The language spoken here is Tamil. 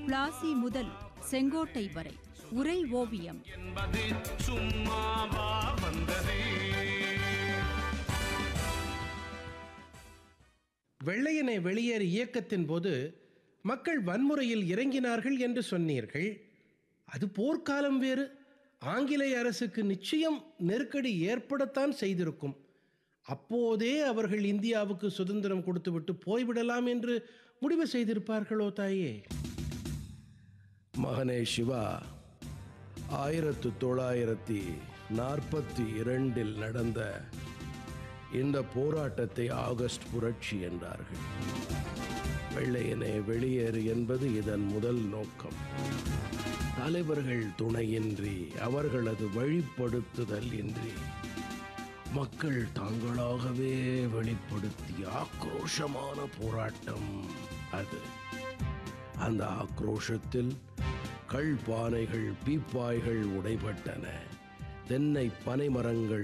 பிளாசி முதல் செங்கோட்டை வரை உரை ஓவியம் என்பது சும்மாவா வந்தது வெள்ளையனே வெளியேறு இயக்கத்தின் போது மக்கள் வன்முறையில் இறங்கினார்கள் என்று சொன்னீர்கள் அது போர்க்காலம் வேறு ஆங்கிலேய அரசுக்கு நிச்சயம் நெருக்கடி ஏற்படத்தான் செய்திருக்கும் அப்போதே அவர்கள் இந்தியாவுக்கு சுதந்திரம் கொடுத்துவிட்டு போய்விடலாம் என்று முடிவு செய்திருப்பார்களோ தாயே மகனே சிவா ஆயிரத்து தொள்ளாயிரத்தி நாற்பத்தி இரண்டில் நடந்த இந்த போராட்டத்தை ஆகஸ்ட் புரட்சி என்றார்கள் வெள்ளையனே வெளியேறு என்பது இதன் முதல் நோக்கம் தலைவர்கள் துணையின்றி அவர்களது வழிப்படுத்துதல் இன்றி மக்கள் தாங்களாகவே வெளிப்படுத்திய ஆக்ரோஷமான போராட்டம் அது அந்த ஆக்ரோஷத்தில் கல் பானைகள் பீப்பாய்கள் உடைபட்டன தென்னை பனைமரங்கள்